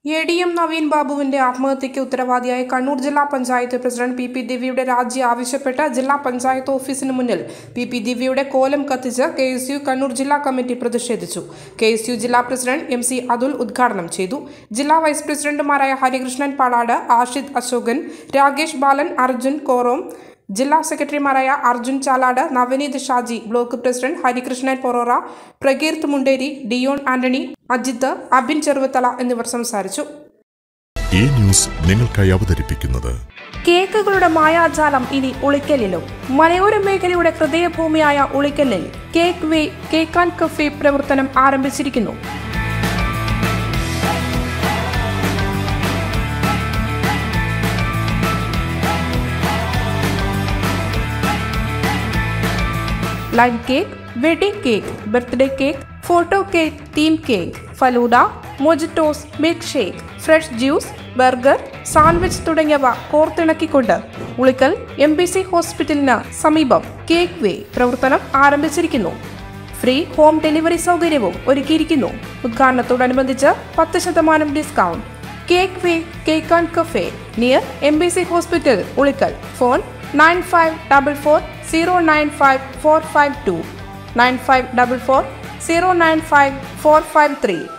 A D M Naveen ബാബുവിന്റെ ആത്മഹത്യയ്ക്ക് ഉത്തരവാദിയായ കണ്ണൂർ ജില്ലാ പഞ്ചായത്ത് പ്രസിഡന്റ് പി പി ദിവ്യയുടെ രാജി ആവശ്യപ്പെട്ട് ജില്ലാ പഞ്ചായത്ത് ഓഫീസിന് മുന്നിൽ പി പി ദിവ്യയുടെ കോലം കത്തിച്ച് കെ എസ് യു കണ്ണൂർ ജില്ലാ കമ്മിറ്റി പ്രതിഷേധിച്ചു കെ എസ് യു ജില്ലാ പ്രസിഡന്റ് എം സി അതുൽ ഉദ്ഘാടനം ചെയ്തു ജില്ലാ വൈസ് പ്രസിഡന്റുമാരായ ഹരികൃഷ്ണൻ പാളാട് ആഷിദ് അശോകൻ രാകേഷ് ബാലൻ അർജുൻ കോറോം ജില്ലാ സെക്രട്ടറിമാരായ അർജുൻ ചാലാട് നവനീത് ഷാജി ബ്ലോക്ക് പ്രസിഡന്റ് ഹരികൃഷ്ണൻ പൊറോറ പ്രകീർത്ത് മുണ്ടേരി ഡിയോൺ ആന്റണി അജിത്ത് അബിൻ ചെറുവത്തല എന്നിവർ സംസാരിച്ചു ഈ ന്യൂസ് നിങ്ങൾക്കായി അവതരിപ്പിക്കുന്നത് കേക്കുകളുടെ മായാജാലം ഇനി ഉളിക്കലിലും മലയോര മേഖലയുടെ ഹൃദയഭൂമിയായ ഉളിക്കലിൽ cake way cake and cafe പ്രവർത്തനം ആരംഭിച്ചിരിക്കുന്നു line cake wedding cake birthday cake photo cake theme cake falooda mojitos milk shake fresh juice burger sandwich തുടങ്ങിയവ കോർത്തിണക്കിക്കൊണ്ട് ഉളിക്കൽ എം ബി സി ഹോസ്പിറ്റലിന് സമീപം കേക്ക് വേ പ്രവർത്തനം ആരംഭിച്ചിരിക്കുന്നു ഫ്രീ ഹോം ഡെലിവറി സൗകര്യവും ഒരുക്കിയിരിക്കുന്നു ഉദ്ഘാടനത്തോടനുബന്ധിച്ച് പത്ത് ശതമാനം discount cake way cake and cafe near M B C hospital Ulikkal phone nine five double four zero nine five four five two nine five double four zero nine five four five three